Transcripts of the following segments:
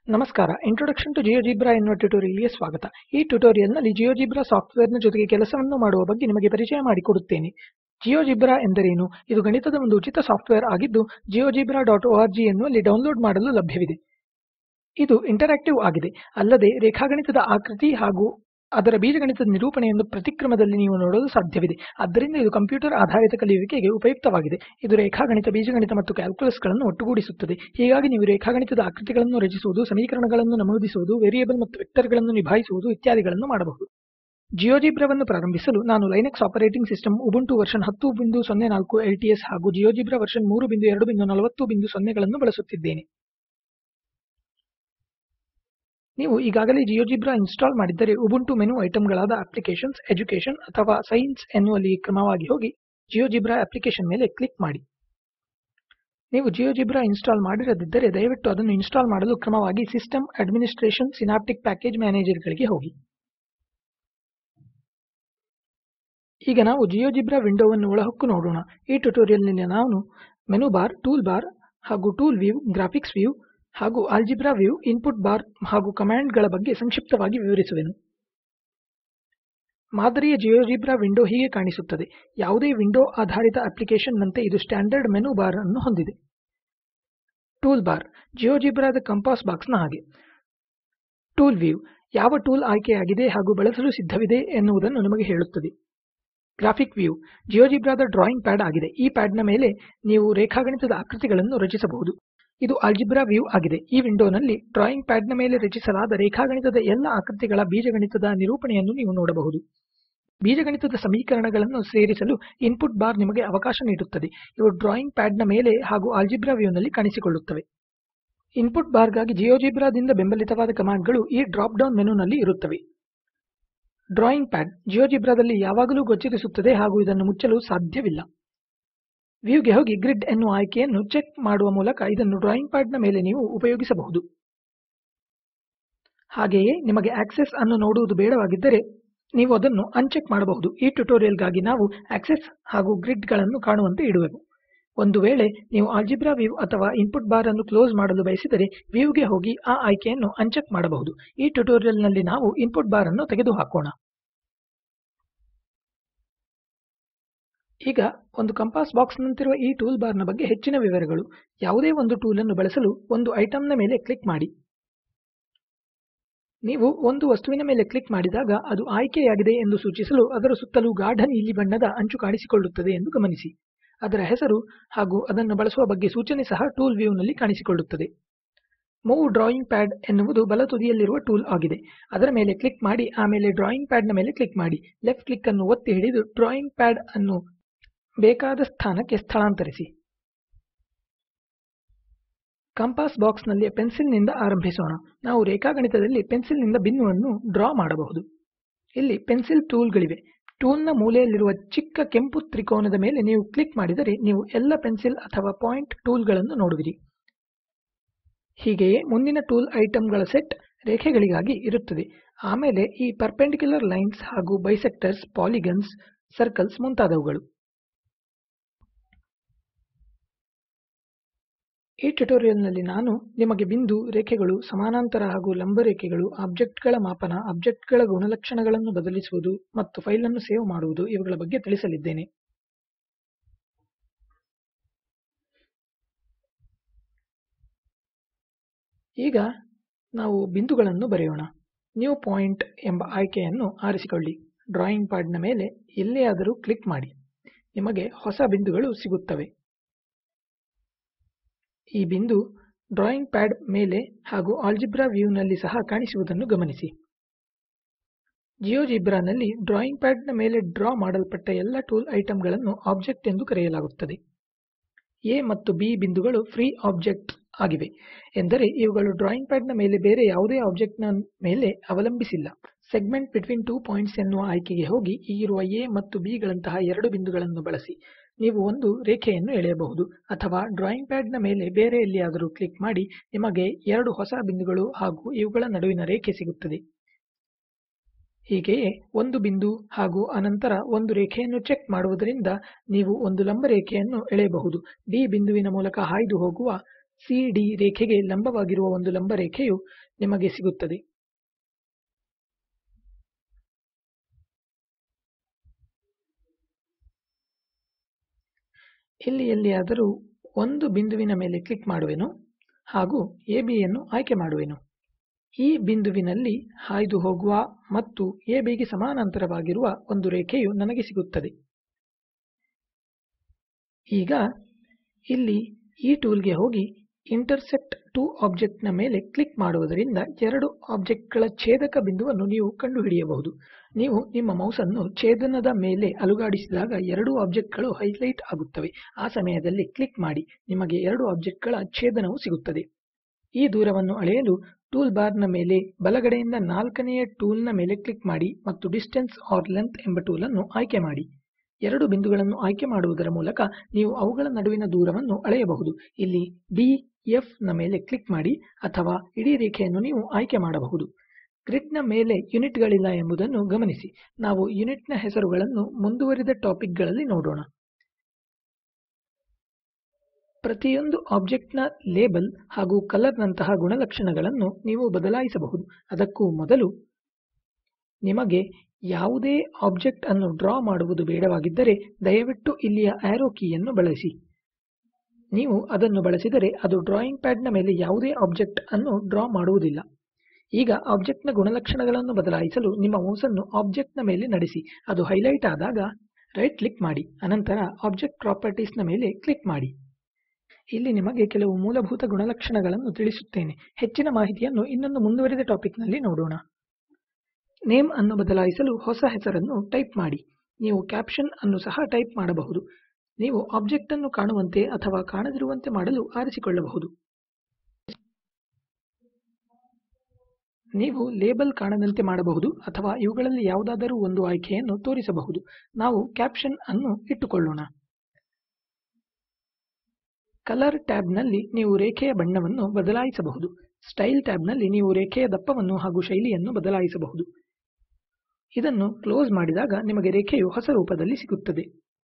ನಮಸ್ಕಾರ introduction to GeoGebra ಎನ್ನುವ ಟ್ಯುಟೋರಿಯಲ್ಗೆ ಸ್ವಾಗತ ಈ ಟ್ಯುಟೋರಿಯಲ್ನಲ್ಲಿ ಜಿಯೋಜಿಬ್ರಾ ಸಾಫ್ಟ್ವೇರ್ನ ಜೊತೆಗೆ ಕೆಲಸವನ್ನು ಮಾಡುವ ಬಗ್ಗೆ ನಿಮಗೆ ಪರಿಚಯ ಮಾಡಿಕೊಡುತ್ತೇನೆ ಜಿಯೋಜಿಬ್ರಾ ಎಂದರೇನು ಇದು ಗಣಿತದ ಒಂದು ಉಚಿತ ಸಾಫ್ಟ್ವೇರ್ ಆಗಿದ್ದು GeoGebra dot O R G ಎನ್ನುವಲ್ಲಿ ಡೌನ್ಲೋಡ್ ಮಾಡಲು ಲಭ್ಯವಿದೆ ಇದು ಇಂಟರಾಕ್ಟಿವ್ ಆಗಿದೆ ಅಲ್ಲದೆ ರೇಖಾಗಣಿತದ ಆಕೃತಿ ಹಾಗೂ ಅದರ ಬೀಜಗಣಿತದ ನಿರೂಪಣೆಯನ್ನು ಪ್ರತಿಕ್ರಮದಲ್ಲಿ ನೀವು ನೋಡಲು ಸಾಧ್ಯವಿದೆ ಆದ್ದರಿಂದ ಇದು ಕಂಪ್ಯೂಟರ್ ಆಧಾರಿತ ಕಲಿಯುವಿಕೆಗೆ ಉಪಯುಕ್ತವಾಗಿದೆ ಇದು ರೇಖಾಗಣಿತ ಬೀಜಗಣಿತ ಮತ್ತು ಕ್ಯಾಲ್ಕುಲಸ್ಗಳನ್ನು ಒಟ್ಟುಗೂಡಿಸುತ್ತದೆ ಹೀಗಾಗಿ ನೀವು ರೇಖಾಗಣಿತದ ಆಕೃತಿಗಳನ್ನು ರಚಿಸುವುದು ಸಮೀಕರಣಗಳನ್ನು ನಮೂದಿಸುವುದು ವೇರಿಯೇಬಲ್ ಮತ್ತು ವೆಕ್ಟರ್ಗಳನ್ನು ನಿಭಾಯಿಸುವುದು ಇತ್ಯಾದಿಗಳನ್ನು ಮಾಡಬಹುದು ಜಿಯೋಜಿಬ್ರಾವನ್ನು ಪ್ರಾರಂಭಿಸಲು ನಾನು Linux operating system Ubuntu version ಹತ್ತು ಬಿಂದು ಸೊನ್ನೆ ನಾಲ್ಕು ಎಲ್ ಟಿ ಎಸ್ ಹಾಗೂ ಜಿಯೋಜಿಬ್ರಾ ವರ್ಷನ್ ಮೂರು ಬಿಂದು ಎರಡು ಬಿಂದು ನಲವತ್ತು ಬಿಂದು ಸೊನ್ನೆಗಳನ್ನು ಬಳಸುತ್ತಿದ್ದೇನೆ ನೀವು ಈಗಾಗಲೇ ಜಿಯೋಜಿಬ್ರಾ ಇನ್ಸ್ಟಾಲ್ ಮಾಡಿದ್ದರೆ ಉಬುಂಟು ಮೆನು ಐಟಂಗಳಾದ ಅಪ್ಲಿಕೇಶನ್ಸ್ ಎಜುಕೇಶನ್ ಅಥವಾ ಸೈನ್ಸ್ ಎನ್ನುವಲ್ಲಿ ಕ್ರಮವಾಗಿ ಹೋಗಿ ಜಿಯೋಜಿಬ್ರಾ ಅಪ್ಲಿಕೇಶನ್ ಮೇಲೆ ಕ್ಲಿಕ್ ಮಾಡಿ ನೀವು ಜಿಯೋಜಿಬ್ರಾ ಇನ್ಸ್ಟಾಲ್ ಮಾಡಿರದಿದ್ದರೆ ದಯವಿಟ್ಟು ಅದನ್ನು ಇನ್ಸ್ಟಾಲ್ ಮಾಡಲು ಕ್ರಮವಾಗಿ ಸಿಸ್ಟಮ್ ಅಡ್ಮಿನಿಸ್ಟ್ರೇಷನ್ ಸಿನಾಪ್ಟಿಕ್ ಪ್ಯಾಕೇಜ್ ಮ್ಯಾನೇಜರ್ಗಳಿಗೆ ಹೋಗಿ ಈಗ ನಾವು ಜಿಯೋಜಿಬ್ರಾ ವಿಂಡೋವನ್ನು ಒಳಹೊಕ್ಕು ನೋಡೋಣ ಈ ಟ್ಯುಟೋರಿಯಲ್ನಲ್ಲಿ ನಾನು ಮೆನು ಬಾರ್ ಟೂಲ್ ಬಾರ್ ಹಾಗೂ ಟೂಲ್ ವ್ಯೂ ಗ್ರಾಫಿಕ್ಸ್ ವ್ಯೂ ಹಾಗೂ ಆಲ್ಜಿಬ್ರಾ ವ್ಯೂ ಇನ್ಪುಟ್ ಬಾರ್ ಹಾಗೂ ಕಮಾಂಡ್ಗಳ ಬಗ್ಗೆ ಸಂಕ್ಷಿಪ್ತವಾಗಿ ವಿವರಿಸುವೆನು ಮಾದರಿಯ ಜಿಯೋಜಿಬ್ರಾ ವಿಂಡೋ ಹೀಗೆ ಕಾಣಿಸುತ್ತದೆ ಯಾವುದೇ ವಿಂಡೋ ಆಧಾರಿತ ಅಪ್ಲಿಕೇಶನ್ ನಂತೆ ಇದು ಸ್ಟ್ಯಾಂಡರ್ಡ್ ಮೆನು ಬಾರ್ ಅನ್ನು ಹೊಂದಿದೆ ಟೂಲ್ ಬಾರ್ ಜಿಯೋಜಿಬ್ರಾದ ಕಂಪಾಸ್ ಬಾಕ್ಸ್ನ ಹಾಗೆ ಟೂಲ್ ವ್ಯೂ ಯಾವ ಟೂಲ್ ಆಯ್ಕೆಯಾಗಿದೆ ಹಾಗೂ ಬಳಸಲು ಸಿದ್ಧವಿದೆ ಎನ್ನುವುದನ್ನು ನಮಗೆ ಹೇಳುತ್ತದೆ ಗ್ರಾಫಿಕ್ ವ್ಯೂ ಜಿಯೋಜಿಬ್ರಾದ ಡ್ರಾಯಿಂಗ್ ಪ್ಯಾಡ್ ಆಗಿದೆ ಈ ಪ್ಯಾಡ್ನ ಮೇಲೆ ನೀವು ರೇಖಾಗಣಿತದ ಆಕೃತಿಗಳನ್ನು ರಚಿಸಬಹುದು ಇದು ಆಲ್ಜಿಬ್ರಾ ವ್ಯೂ ಆಗಿದೆ ಈ ವಿಂಡೋನಲ್ಲಿ ಡ್ರಾಯಿಂಗ್ ಪ್ಯಾಡ್ನ ಮೇಲೆ ರಚಿಸಲಾದ ರೇಖಾಗಣಿತದ ಎಲ್ಲ ಆಕೃತಿಗಳ ಬೀಜಗಣಿತದ ನಿರೂಪಣೆಯನ್ನು ನೀವು ನೋಡಬಹುದು ಬೀಜಗಣಿತದ ಸಮೀಕರಣಗಳನ್ನು ಸೇರಿಸಲು ಇನ್ಪುಟ್ ಬಾರ್ ನಿಮಗೆ ಅವಕಾಶ ನೀಡುತ್ತದೆ ಇವು ಡ್ರಾಯಿಂಗ್ ಪ್ಯಾಡ್ನ ಮೇಲೆ ಹಾಗೂ ಆಲ್ಜಿಬ್ರಾ ವ್ಯೂನಲ್ಲಿ ಕಾಣಿಸಿಕೊಳ್ಳುತ್ತವೆ ಇನ್ಪುಟ್ ಬಾರ್ಗಾಗಿ ಜಿಯೋಜಿಬ್ರಾದಿಂದ ಬೆಂಬಲಿತವಾದ ಕಮಾಂಡ್ಗಳು ಈ ಡ್ರಾಪ್ ಡೌನ್ ಮೆನುನಲ್ಲಿ ಇರುತ್ತವೆ ಡ್ರಾಯಿಂಗ್ ಪ್ಯಾಡ್ ಜಿಯೋಜಿಬ್ರಾದಲ್ಲಿ ಯಾವಾಗಲೂ ಗೋಚರಿಸುತ್ತದೆ ಹಾಗೂ ಇದನ್ನು ಮುಚ್ಚಲು ಸಾಧ್ಯವಿಲ್ಲ ವ್ಯೂಗೆ ಹೋಗಿ ಗ್ರಿಡ್ ಎನ್ನುವ ಆಯ್ಕೆಯನ್ನು ಚೆಕ್ ಮಾಡುವ ಮೂಲಕ ಇದನ್ನು ಡ್ರಾಯಿಂಗ್ ಪ್ಯಾಡ್ನ ಮೇಲೆ ನೀವು ಉಪಯೋಗಿಸಬಹುದು ಹಾಗೆಯೇ ನಿಮಗೆ ಆಕ್ಸೆಸ್ ಅನ್ನು ನೋಡುವುದು ಬೇಡವಾಗಿದ್ದರೆ ನೀವು ಅದನ್ನು ಅನ್ಚೆಕ್ ಮಾಡಬಹುದು ಈ ಟ್ಯುಟೋರಿಯಲ್ಗಾಗಿ ನಾವು ಆಕ್ಸೆಸ್ ಹಾಗೂ ಗ್ರಿಡ್ಗಳನ್ನು ಕಾಣುವಂತೆ ಇಡುವೆವು ಒಂದು ವೇಳೆ ನೀವು ಆಲ್ಜಿಬ್ರಾ ವ್ಯೂ ಅಥವಾ ಇನ್ಪುಟ್ ಬಾರ್ ಅನ್ನು ಕ್ಲೋಸ್ ಮಾಡಲು ಬಯಸಿದರೆ ವ್ಯೂಗೆ ಹೋಗಿ ಆ ಆಯ್ಕೆಯನ್ನು ಅನ್ಚೆಕ್ ಮಾಡಬಹುದು ಈ ಟ್ಯುಟೋರಿಯಲ್ನಲ್ಲಿ ನಾವು ಇನ್ಪುಟ್ ಬಾರ್ ಅನ್ನು ತೆಗೆದುಹಾಕೋಣ ಈಗ ಒಂದು ಕಂಪಾಸ್ ಬಾಕ್ಸ್ನಂತಿರುವ ಈ ಟೂಲ್ ಬಾರ್ನ ಬಗ್ಗೆ ಹೆಚ್ಚಿನ ವಿವರಗಳು ಯಾವುದೇ ಒಂದು ಟೂಲ್ ಅನ್ನು ಬಳಸಲು ಒಂದು ಐಟಂನ ಮೇಲೆ ಕ್ಲಿಕ್ ಮಾಡಿ ನೀವು ಒಂದು ವಸ್ತುವಿನ ಮೇಲೆ ಕ್ಲಿಕ್ ಮಾಡಿದಾಗ ಅದು ಆಯ್ಕೆಯಾಗಿದೆ ಎಂದು ಸೂಚಿಸಲು ಅದರ ಸುತ್ತಲೂ ಗಾಢ ನೀಲಿ ಬಣ್ಣದ ಅಂಚು ಕಾಣಿಸಿಕೊಳ್ಳುತ್ತದೆ ಎಂದು ಗಮನಿಸಿ ಅದರ ಹೆಸರು ಹಾಗೂ ಅದನ್ನು ಬಳಸುವ ಬಗ್ಗೆ ಸೂಚನೆ ಸಹ ಟೂಲ್ ವ್ಯೂನಲ್ಲಿ ಕಾಣಿಸಿಕೊಳ್ಳುತ್ತದೆ ಮೂವ್ ಡ್ರಾಯಿಂಗ್ ಪ್ಯಾಡ್ ಎನ್ನುವುದು ಬಲತುದಿಯಲ್ಲಿರುವ ಟೂಲ್ ಆಗಿದೆ ಅದರ ಮೇಲೆ ಕ್ಲಿಕ್ ಮಾಡಿ ಆಮೇಲೆ ಡ್ರಾಯಿಂಗ್ ಪ್ಯಾಡ್ನ ಮೇಲೆ ಕ್ಲಿಕ್ ಮಾಡಿ ಲೆಫ್ಟ್ ಕ್ಲಿಕ್ ಅನ್ನು ಒತ್ತಿ ಹಿಡಿದು ಡ್ರಾಯಿಂಗ್ ಪ್ಯಾಡ್ ಅನ್ನು ಬೇಕಾದ ಸ್ಥಾನಕ್ಕೆ ಸ್ಥಳಾಂತರಿಸಿ ಕಂಪಾಸ್ ಬಾಕ್ಸ್ನಲ್ಲಿ ಪೆನ್ಸಿಲ್ನಿಂದ ಆರಂಭಿಸೋಣ ನಾವು ರೇಖಾಗಣಿತದಲ್ಲಿ ಪೆನ್ಸಿಲ್ನಿಂದ ಬಿಂದುವನ್ನು ಡ್ರಾ ಮಾಡಬಹುದು ಇಲ್ಲಿ ಪೆನ್ಸಿಲ್ ಟೂಲ್ಗಳಿವೆ ಟೂಲ್ನ ಮೂಲೆಯಲ್ಲಿರುವ ಚಿಕ್ಕ ಕೆಂಪು ತ್ರಿಕೋನದ ಮೇಲೆ ನೀವು ಕ್ಲಿಕ್ ಮಾಡಿದರೆ ನೀವು ಎಲ್ಲ ಪೆನ್ಸಿಲ್ ಅಥವಾ ಪಾಯಿಂಟ್ ಟೂಲ್ಗಳನ್ನು ನೋಡುವಿರಿ ಹೀಗೆಯೇ ಮುಂದಿನ ಟೂಲ್ ಐಟಂಗಳ ಸೆಟ್ ರೇಖೆಗಳಿಗಾಗಿ ಇರುತ್ತದೆ ಆಮೇಲೆ ಈ ಪರ್ಪೆಂಡಿಕ್ಯುಲರ್ ಲೈನ್ಸ್ ಹಾಗೂ ಬೈಸೆಕ್ಟರ್ಸ್ ಪಾಲಿಗನ್ಸ್ ಸರ್ಕಲ್ಸ್ ಮುಂತಾದವುಗಳು ಈ ಟ್ಯುಟೋರಿಯಲ್ನಲ್ಲಿ ನಾನು ನಿಮಗೆ ಬಿಂದು ರೇಖೆಗಳು ಸಮಾನಾಂತರ ಹಾಗೂ ಲಂಬ ರೇಖೆಗಳು ಆಬ್ಜೆಕ್ಟ್ಗಳ ಮಾಪನ ಆಬ್ಜೆಕ್ಟ್ಗಳ ಗುಣಲಕ್ಷಣಗಳನ್ನು ಬದಲಿಸುವುದು ಮತ್ತು ಫೈಲ್ ಅನ್ನು ಸೇವ್ ಮಾಡುವುದು ಇವುಗಳ ಬಗ್ಗೆ ತಿಳಿಸಲಿದ್ದೇನೆ ಈಗ ನಾವು ಬಿಂದುಗಳನ್ನು ಬರೆಯೋಣ ನ್ಯೂ ಪಾಯಿಂಟ್ ಎಂಬ ಆಯ್ಕೆಯನ್ನು ಆರಿಸಿಕೊಳ್ಳಿ ಡ್ರಾಯಿಂಗ್ ಪ್ಯಾಡ್ನ ಮೇಲೆ ಎಲ್ಲಿಯಾದರೂ ಕ್ಲಿಕ್ ಮಾಡಿ ನಿಮಗೆ ಹೊಸ ಬಿಂದುಗಳು ಸಿಗುತ್ತವೆ ಈ ಬಿಂದು ಡ್ರಾಯಿಂಗ್ ಪ್ಯಾಡ್ ಮೇಲೆ ಹಾಗೂ ಆಲ್ಜಿಬ್ರಾ ವ್ಯೂನಲ್ಲಿ ಸಹ ಕಾಣಿಸುವುದನ್ನು ಗಮನಿಸಿ ಜಿಯೋಜಿಬ್ರಾನಲ್ಲಿ ಡ್ರಾಯಿಂಗ್ ಪ್ಯಾಡ್ನ ಮೇಲೆ ಡ್ರಾ ಮಾಡಲ್ಪಟ್ಟ ಎಲ್ಲ ಟೂಲ್ ಐಟಂಗಳನ್ನು ಆಬ್ಜೆಕ್ಟ್ ಎಂದು ಕರೆಯಲಾಗುತ್ತದೆ ಎ ಮತ್ತು ಬಿ ಬಿಂದುಗಳು ಫ್ರೀ ಆಬ್ಜೆಕ್ಟ್ ಆಗಿವೆ ಎಂದರೆ ಇವುಗಳು ಡ್ರಾಯಿಂಗ್ ಪ್ಯಾಡ್ನ ಮೇಲೆ ಬೇರೆ ಯಾವುದೇ ಆಬ್ಜೆಕ್ಟ್ನ ಮೇಲೆ ಅವಲಂಬಿಸಿಲ್ಲ ಸೆಗ್ಮೆಂಟ್ ಬಿಟ್ವೀನ್ ಟೂ ಪಾಯಿಂಟ್ಸ್ ಎನ್ನುವ ಆಯ್ಕೆಗೆ ಹೋಗಿ ಈಗಿರುವ ಎ ಮತ್ತು ಬಿ ಗಳಂತಹ ಎರಡು ಬಿಂದುಗಳನ್ನು ಬಳಸಿ ನೀವು ಒಂದು ರೇಖೆಯನ್ನು ಎಳೆಯಬಹುದು ಅಥವಾ ಡ್ರಾಯಿಂಗ್ ಪ್ಯಾಡ್ನ ಮೇಲೆ ಬೇರೆ ಎಲ್ಲಿಯಾದರೂ ಕ್ಲಿಕ್ ಮಾಡಿ ನಿಮಗೆ ಎರಡು ಹೊಸ ಬಿಂದುಗಳು ಹಾಗೂ ಇವುಗಳ ನಡುವಿನ ರೇಖೆ ಸಿಗುತ್ತದೆ ಹೀಗೆಯೇ ಒಂದು ಬಿಂದು ಹಾಗೂ ಅನಂತರ ಒಂದು ರೇಖೆಯನ್ನು ಚೆಕ್ ಮಾಡುವುದರಿಂದ ನೀವು ಒಂದು ಲಂಬ ರೇಖೆಯನ್ನು ಎಳೆಯಬಹುದು ಡಿ ಬಿಂದುವಿನ ಮೂಲಕ ಹಾಯ್ದು ಹೋಗುವ ಸಿಡಿ ರೇಖೆಗೆ ಲಂಬವಾಗಿರುವ ಒಂದು ಲಂಬರೇಖೆಯು ನಿಮಗೆ ಸಿಗುತ್ತದೆ ಇಲ್ಲಿ ಎಲ್ಲಿಯಾದರೂ ಒಂದು ಬಿಂದುವಿನ ಮೇಲೆ ಕ್ಲಿಕ್ ಮಾಡುವೆನು ಹಾಗೂ ABಯನ್ನು ಆಯ್ಕೆ ಮಾಡುವೆನು ಈ ಬಿಂದುವಿನಲ್ಲಿ ಹಾಯ್ದು ಹೋಗುವ ಮತ್ತು ABಗೆ ಸಮಾನಾಂತರವಾಗಿರುವ ಒಂದು ರೇಖೆಯು ನನಗೆ ಸಿಗುತ್ತದೆ ಈಗ ಇಲ್ಲಿ ಈ ಟೂಲ್ಗೆ ಹೋಗಿ ಇಂಟರ್ಸೆಕ್ಟ್ ಟು ಆಬ್ಜೆಕ್ಟ್ನ ಮೇಲೆ ಕ್ಲಿಕ್ ಮಾಡುವುದರಿಂದ ಎರಡು ಆಬ್ಜೆಕ್ಟ್ಗಳ ಛೇದಕ ಬಿಂದುವನ್ನು ನೀವು ಕಂಡುಹಿಡಿಯಬಹುದು ನೀವು ನಿಮ್ಮ ಮೌಸನ್ನು ಛೇದನದ ಮೇಲೆ ಅಲುಗಾಡಿಸಿದಾಗ ಎರಡೂ ಆಬ್ಜೆಕ್ಟ್ಗಳು ಹೈಲೈಟ್ ಆಗುತ್ತವೆ ಆ ಸಮಯದಲ್ಲಿ ಕ್ಲಿಕ್ ಮಾಡಿ ನಿಮಗೆ ಎರಡು ಆಬ್ಜೆಕ್ಟ್ಗಳ ಛೇದನವು ಸಿಗುತ್ತದೆ ಈ ದೂರವನ್ನು ಅಳೆಯಲು ಟೂಲ್ ಬಾರ್ನ ಮೇಲೆ ಬಲಗಡೆಯಿಂದ ನಾಲ್ಕನೆಯ ಟೂಲ್ನ ಮೇಲೆ ಕ್ಲಿಕ್ ಮಾಡಿ ಮತ್ತು ಡಿಸ್ಟೆನ್ಸ್ ಆರ್ ಲೆಂತ್ ಎಂಬ ಟೂಲನ್ನು ಆಯ್ಕೆ ಮಾಡಿ ಎರಡು ಬಿಂದುಗಳನ್ನು ಆಯ್ಕೆ ಮಾಡುವುದರ ಮೂಲಕ ನೀವು ಅವುಗಳ ನಡುವಿನ ದೂರವನ್ನು ಅಳೆಯಬಹುದು ಇಲ್ಲಿ ಡಿ ಎಫ್ ನ ಮೇಲೆ ಕ್ಲಿಕ್ ಮಾಡಿ ಅಥವಾ ಇಡೀ ರೇಖೆಯನ್ನು ನೀವು ಆಯ್ಕೆ ಮಾಡಬಹುದು ಗ್ರಿಡ್ನ ಮೇಲೆ ಯೂನಿಟ್ಗಳಿಲ್ಲ ಎಂಬುದನ್ನು ಗಮನಿಸಿ ನಾವು ಯೂನಿಟ್ನ ಹೆಸರುಗಳನ್ನು ಮುಂದುವರಿದ ಟಾಪಿಕ್ಗಳಲ್ಲಿ ನೋಡೋಣ ಪ್ರತಿಯೊಂದು ಆಬ್ಜೆಕ್ಟ್ನ ಲೇಬಲ್ ಹಾಗೂ ಕಲರ್ನಂತಹ ಗುಣಲಕ್ಷಣಗಳನ್ನು ನೀವು ಬದಲಾಯಿಸಬಹುದು ಅದಕ್ಕೂ ಮೊದಲು ನಿಮಗೆ ಯಾವುದೇ ಆಬ್ಜೆಕ್ಟ್ ಅನ್ನು ಡ್ರಾ ಮಾಡುವುದು ಬೇಡವಾಗಿದ್ದರೆ ದಯವಿಟ್ಟು ಇಲ್ಲಿಯ ಆರೋ ಕೀಯನ್ನು ಬಳಸಿ ನೀವು ಅದನ್ನು ಬಳಸಿದರೆ ಅದು ಡ್ರಾಯಿಂಗ್ ಪ್ಯಾಡ್ನ ಮೇಲೆ ಯಾವುದೇ ಆಬ್ಜೆಕ್ಟ್ ಅನ್ನು ಡ್ರಾ ಮಾಡುವುದಿಲ್ಲ ಈಗ ಆಬ್ಜೆಕ್ಟ್ನ ಗುಣಲಕ್ಷಣಗಳನ್ನು ಬದಲಾಯಿಸಲು ನಿಮ್ಮ ಮೌಸನ್ನು ಆಬ್ಜೆಕ್ಟ್ನ ಮೇಲೆ ನಡೆಸಿ ಅದು ಹೈಲೈಟ್ ಆದಾಗ ರೈಟ್ ಕ್ಲಿಕ್ ಮಾಡಿ ಅನಂತರ ಆಬ್ಜೆಕ್ಟ್ ಪ್ರಾಪರ್ಟೀಸ್ನ ಮೇಲೆ ಕ್ಲಿಕ್ ಮಾಡಿ ಇಲ್ಲಿ ನಿಮಗೆ ಕೆಲವು ಮೂಲಭೂತ ಗುಣಲಕ್ಷಣಗಳನ್ನು ತಿಳಿಸುತ್ತೇನೆ ಹೆಚ್ಚಿನ ಮಾಹಿತಿಯನ್ನು ಇನ್ನೊಂದು ಮುಂದುವರಿದ ಟಾಪಿಕ್ನಲ್ಲಿ ನೋಡೋಣ ನೇಮ್ ಅನ್ನು ಬದಲಾಯಿಸಲು ಹೊಸ ಹೆಸರನ್ನು ಟೈಪ್ ಮಾಡಿ ನೀವು ಕ್ಯಾಪ್ಷನ್ ಅನ್ನು ಸಹ ಟೈಪ್ ಮಾಡಬಹುದು ನೀವು ಆಬ್ಜೆಕ್ಟ್ ಅನ್ನು ಕಾಣುವಂತೆ ಅಥವಾ ಕಾಣದಿರುವಂತೆ ಮಾಡಲು ಆರಿಸಿಕೊಳ್ಳಬಹುದು ನೀವು ಲೇಬಲ್ ಕಾಣದಂತೆ ಮಾಡಬಹುದು ಅಥವಾ ಇವುಗಳಲ್ಲಿ ಯಾವುದಾದರೂ ಒಂದು ಆಯ್ಕೆಯನ್ನು ತೋರಿಸಬಹುದು ನಾವು ಕ್ಯಾಪ್ಷನ್ ಅನ್ನು ಇಟ್ಟುಕೊಳ್ಳೋಣ ಕಲರ್ ಟ್ಯಾಬ್ನಲ್ಲಿ ನೀವು ರೇಖೆಯ ಬಣ್ಣವನ್ನು ಬದಲಾಯಿಸಬಹುದು ಸ್ಟೈಲ್ ಟ್ಯಾಬ್ನಲ್ಲಿ ನೀವು ರೇಖೆಯ ದಪ್ಪವನ್ನು ಹಾಗೂ ಶೈಲಿಯನ್ನು ಬದಲಾಯಿಸಬಹುದು ಇದನ್ನು ಕ್ಲೋಸ್ ಮಾಡಿದಾಗ ನಿಮಗೆ ರೇಖೆಯು ಹೊಸ ರೂಪದಲ್ಲಿ ಸಿಗುತ್ತದೆ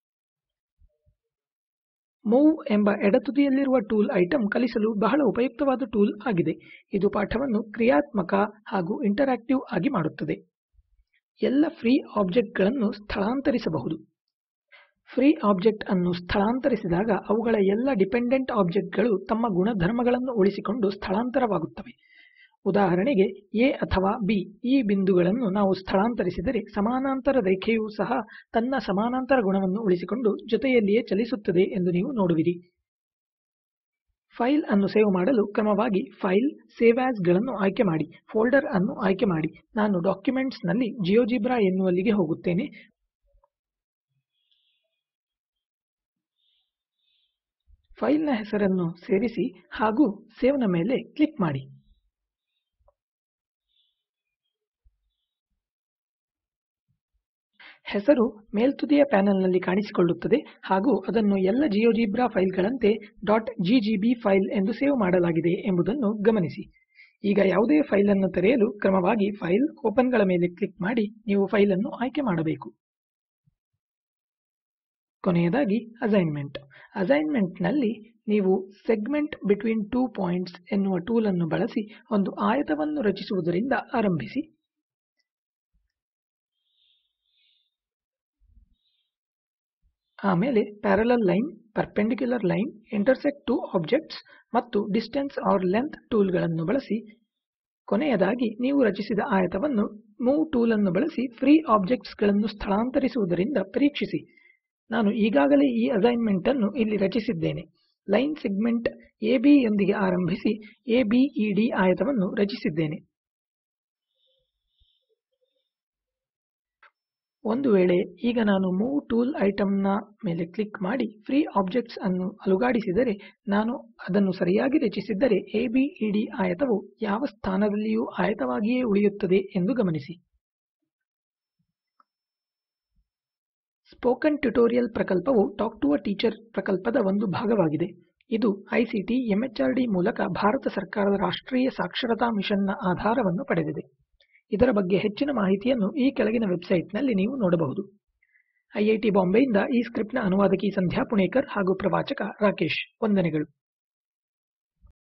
ಮೂವ್ ಎಂಬ ಎಡತುದಿಯಲ್ಲಿರುವ ಟೂಲ್ ಐಟಂ ಕಲಿಸಲು ಬಹಳ ಉಪಯುಕ್ತವಾದ ಟೂಲ್ ಆಗಿದೆ ಇದು ಪಾಠವನ್ನು ಕ್ರಿಯಾತ್ಮಕ ಹಾಗೂ ಇಂಟರಾಕ್ಟಿವ್ ಆಗಿ ಮಾಡುತ್ತದೆ ಎಲ್ಲ ಫ್ರೀ ಆಬ್ಜೆಕ್ಟ್ಗಳನ್ನು ಸ್ಥಳಾಂತರಿಸಬಹುದು ಫ್ರೀ ಆಬ್ಜೆಕ್ಟ್ ಅನ್ನು ಸ್ಥಳಾಂತರಿಸಿದಾಗ ಅವುಗಳ ಎಲ್ಲ ಡಿಪೆಂಡೆಂಟ್ ಆಬ್ಜೆಕ್ಟ್ಗಳು ತಮ್ಮ ಗುಣಧರ್ಮಗಳನ್ನು ಉಳಿಸಿಕೊಂಡು ಸ್ಥಳಾಂತರವಾಗುತ್ತವೆ ಉದಾಹರಣೆಗೆ A ಅಥವಾ B ಈ ಬಿಂದುಗಳನ್ನು ನಾವು ಸ್ಥಳಾಂತರಿಸಿದರೆ ಸಮಾನಾಂತರ ರೇಖೆಯೂ ಸಹ ತನ್ನ ಸಮಾನಾಂತರ ಗುಣವನ್ನು ಉಳಿಸಿಕೊಂಡು ಜೊತೆಯಲ್ಲಿಯೇ ಚಲಿಸುತ್ತದೆ ಎಂದು ನೀವು ನೋಡುವಿರಿ ಫೈಲ್ ಅನ್ನು ಸೇವ್ ಮಾಡಲು ಕ್ರಮವಾಗಿ ಫೈಲ್ ಸೇವ್ ಆಸ್ ಗಳನ್ನು ಆಯ್ಕೆ ಮಾಡಿ ಫೋಲ್ಡರ್ ಅನ್ನು ಆಯ್ಕೆ ಮಾಡಿ ನಾನು ಡಾಕ್ಯುಮೆಂಟ್ಸ್ ನಲ್ಲಿ ಜಿಯೋಜಿಬ್ರಾ ಎನ್ನುವಲ್ಲಿಗೆ ಹೋಗುತ್ತೇನೆ ಫೈಲ್ನ ಹೆಸರನ್ನು ಸೇರಿಸಿ ಹಾಗೂ ಸೇವ್ನ ಮೇಲೆ ಕ್ಲಿಕ್ ಮಾಡಿ ಹೆಸರು ಮೇಲ್ತುದಿಯ ಪ್ಯಾನೆಲ್ನಲ್ಲಿ ಕಾಣಿಸಿಕೊಳ್ಳುತ್ತದೆ ಹಾಗೂ ಅದನ್ನು ಎಲ್ಲ ಜಿಯೋಜಿಬ್ರಾ ಫೈಲ್ಗಳಂತೆ ಡಾಟ್ ಜಿಜಿಬಿ ಫೈಲ್ ಎಂದು ಸೇವ್ ಮಾಡಲಾಗಿದೆ ಎಂಬುದನ್ನು ಗಮನಿಸಿ ಈಗ ಯಾವುದೇ ಫೈಲ್ ಅನ್ನು ತೆರೆಯಲು ಕ್ರಮವಾಗಿ ಫೈಲ್ ಓಪನ್ಗಳ ಮೇಲೆ ಕ್ಲಿಕ್ ಮಾಡಿ ನೀವು ಫೈಲ್ ಅನ್ನು ಆಯ್ಕೆ ಮಾಡಬೇಕು ಕೊನೆಯದಾಗಿ ಅಸೈನ್ಮೆಂಟ್ ಅಸೈನ್ಮೆಂಟ್ನಲ್ಲಿ ನೀವು ಸೆಗ್ಮೆಂಟ್ ಬಿಟ್ವೀನ್ ಟೂ ಪಾಯಿಂಟ್ಸ್ ಎನ್ನುವ ಟೂಲ್ ಅನ್ನು ಬಳಸಿ ಒಂದು ಆಯತವನ್ನು ರಚಿಸುವುದರಿಂದ ಆರಂಭಿಸಿ ಆಮೇಲೆ parallel line perpendicular line intersect two objects ಮತ್ತು ಡಿಸ್ಟೆನ್ಸ್ ಆರ್ ಲೆಂತ್ ಟೂಲ್ಗಳನ್ನು ಬಳಸಿ ಕೊನೆಯದಾಗಿ ನೀವು ರಚಿಸಿದ ಆಯತವನ್ನು ಮೂವ್ ಟೂಲ್ ಅನ್ನು ಬಳಸಿ ಫ್ರೀ ಆಬ್ಜೆಕ್ಟ್ಸ್ ಗಳನ್ನು ಸ್ಥಳಾಂತರಿಸುವುದರಿಂದ ಪರೀಕ್ಷಿಸಿ ನಾನು ಈಗಾಗಲೇ ಈ ಅಸೈನ್ಮೆಂಟ್ ಅನ್ನು ಇಲ್ಲಿ ರಚಿಸಿದ್ದೇನೆ ಲೈನ್ ಸೆಗ್ಮೆಂಟ್ AB ಯೊಂದಿಗೆ ಆರಂಭಿಸಿ ABED ಆಯತವನ್ನು ರಚಿಸಿದ್ದೇನೆ ಒಂದು ವೇಳೆ ಈಗ ನಾನು ಮೂವ್ ಟೂಲ್ ಐಟಂನ ಮೇಲೆ ಕ್ಲಿಕ್ ಮಾಡಿ ಫ್ರೀ ಆಬ್ಜೆಕ್ಟ್ಸ್ ಅನ್ನು ಅಲುಗಾಡಿಸಿದರೆ ನಾನು ಅದನ್ನು ಸರಿಯಾಗಿ ರಚಿಸಿದ್ದರೆ ABED ಆಯತವು ಯಾವ ಸ್ಥಾನದಲ್ಲಿಯೂ ಆಯತವಾಗಿಯೇ ಉಳಿಯುತ್ತದೆ ಎಂದು ಗಮನಿಸಿ ಸ್ಪೋಕನ್ ಟ್ಯುಟೋರಿಯಲ್ ಪ್ರಕಲ್ಪವು ಟಾಕ್ ಟು ಅ ಟೀಚರ್ ಪ್ರಕಲ್ಪದ ಒಂದು ಭಾಗವಾಗಿದೆ ಇದು ಐಸಿಟಿ ಎಂಎಚಆರ್ಡಿ ಮೂಲಕ ಭಾರತ ಸರ್ಕಾರದ ರಾಷ್ಟ್ರೀಯ ಸಾಕ್ಷರತಾ ಮಿಷನ್ನ ಆಧಾರವನ್ನು ಪಡೆದಿದೆ ಇದರ ಬಗ್ಗೆ ಹೆಚ್ಚಿನ ಮಾಹಿತಿಯನ್ನು ಈ ಕೆಳಗಿನ ವೆಬ್ಸೈಟ್ನಲ್ಲಿ ನೀವು ನೋಡಬಹುದು ಐಐಟಿ ಬಾಂಬೆಯಿಂದ ಈ ಸ್ಕ್ರಿಪ್ಟ್ನ ಅನುವಾದಕಿ ಸಂಧ್ಯಾ ಪುಣೇಕರ್ ಹಾಗೂ ಪ್ರವಾಚಕ ರಾಕೇಶ್ ವಂದನೆಗಳು